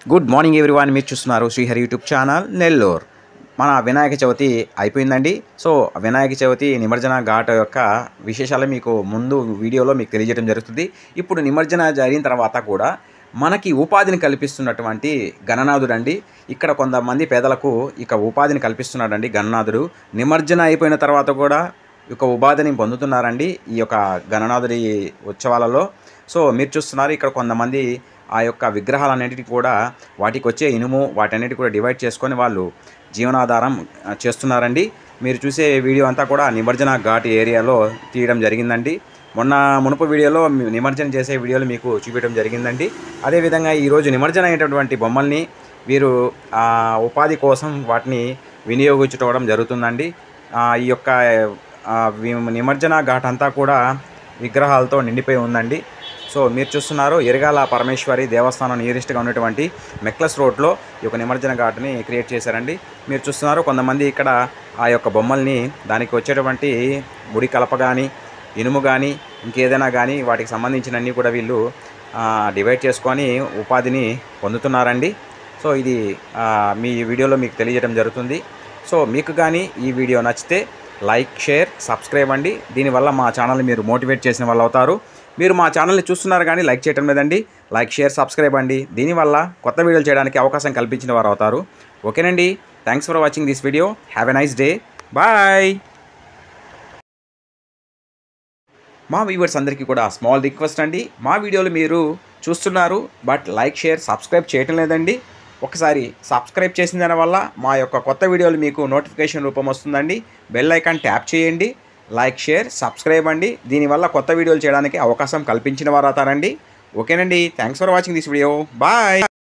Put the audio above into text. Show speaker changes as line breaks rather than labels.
good morning everyone మీరు చూస్తున్నారు Srihari YouTube channel Nellore మన వినాయక చవితి అయిపోయిందండి సో వినాయక చవితి నిమజ్జన ఘాట్ యొక్క విశేషాలు మీకు ముందు వీడియోలో మీకు తెలియజేయడం జరుగుతుంది ఇప్పుడు నిమజ్జన జరిగిన తర్వాత కూడా మనకి ఉపాధిని కల్పిస్తున్నటువంటి గణనాథుడు అండి ఇక్కడ కొంతమంది పేదలకు ఇక ఉపాధిని కల్పిస్తున్నాడండి గణనాథుడు నిమజ్జన అయిపోయిన తర్వాత కూడా ఇక ఉపాధిని పొందుతున్నారండి ఈ యొక్క గణనాథుడి ఉత్సవాలలో సో మీరు చూస్తున్నారు ఇక్కడ కొంతమంది ఆ యొక్క విగ్రహాలన్నిటికీ కూడా వాటికి వచ్చే ఇనుము వాటన్నిటి కూడా డివైడ్ చేసుకొని వాళ్ళు జీవనాధారం ఆ, చేస్తున్నారండి మీరు చూసే వీడియో అంతా కూడా నిమజ్జన ఘాట్ ఏరియాలో తీయడం జరిగిందండి మొన్న మునుపు వీడియోలో మీ- నిమజ్జనం చేసే వీడియోలు మీకు చూపించడం జరిగిందండి అదేవిధంగా ఈరోజు నిమజ్జనం అయ్యేటటువంటి బొమ్మల్ని వీరు ఆ, ఉపాధి కోసం వాటిని వినియోగించుకోవడం జరుగుతుందండి ఆ, ఈ యొక్క ఆ, వి- నిమజ్జన ఘాట్ అంతా కూడా విగ్రహాలతో నిండిపోయి ఉందండి సో మీరు చూస్తున్నారు ఎరగాల పరమేశ్వరి దేవస్థానం నియరెస్ట్గా ఉన్నటువంటి మెక్లస్ రోడ్లో ఈ యొక్క నిమజ్జన ఘాట్ని క్రియేట్ చేశారండి మీరు చూస్తున్నారు కొంతమంది ఇక్కడ ఆ యొక్క బొమ్మల్ని దానికి వచ్చేటువంటి ముడి కలప కానీ ఇనుము కానీ ఇంకేదైనా కానీ వాటికి సంబంధించినన్ని కూడా వీళ్ళు ఆ, డివైడ్ చేసుకొని ఉపాధిని పొందుతున్నారండి సో ఇది ఆ, మీ వీడియోలో మీకు తెలియజేయడం జరుగుతుంది సో మీకు కానీ ఈ వీడియో నచ్చితే లైక్ షేర్ సబ్స్క్రైబ్ అండి దీనివల్ల మా ఛానల్ని మీరు మోటివేట్ చేసిన వాళ్ళు అవుతారు మీరు మా ఛానల్ని చూస్తున్నారు కానీ లైక్ చేయటం లేదండి లైక్ షేర్ సబ్స్క్రైబ్ అండి దీనివల్ల కొత్త వీడియోలు చేయడానికి అవకాశం కల్పించిన వారు అవుతారు ఓకేనండి thanks for watching this video have a nice day bye మా వ్యూవర్స్ అందరికీ కూడా స్మాల్ రిక్వెస్ట్ అండి మా వీడియోలు మీరు చూస్తున్నారు బట్ లైక్ షేర్ సబ్స్క్రైబ్ చేయటం లేదండి ఒకసారి సబ్స్క్రైబ్ చేసిన దాని వల్ల మా యొక్క కొత్త వీడియోలు మీకు నోటిఫికేషన్ రూపం వస్తుందండి బెల్ ఐకాన్ ట్యాప్ చేయండి లైక్ షేర్ సబ్స్క్రైబ్ అండి దీనివల్ల కొత్త వీడియోలు చేయడానికి అవకాశం కల్పించిన వారు అవుతారండి ఓకేనండి thanks for watching this video bye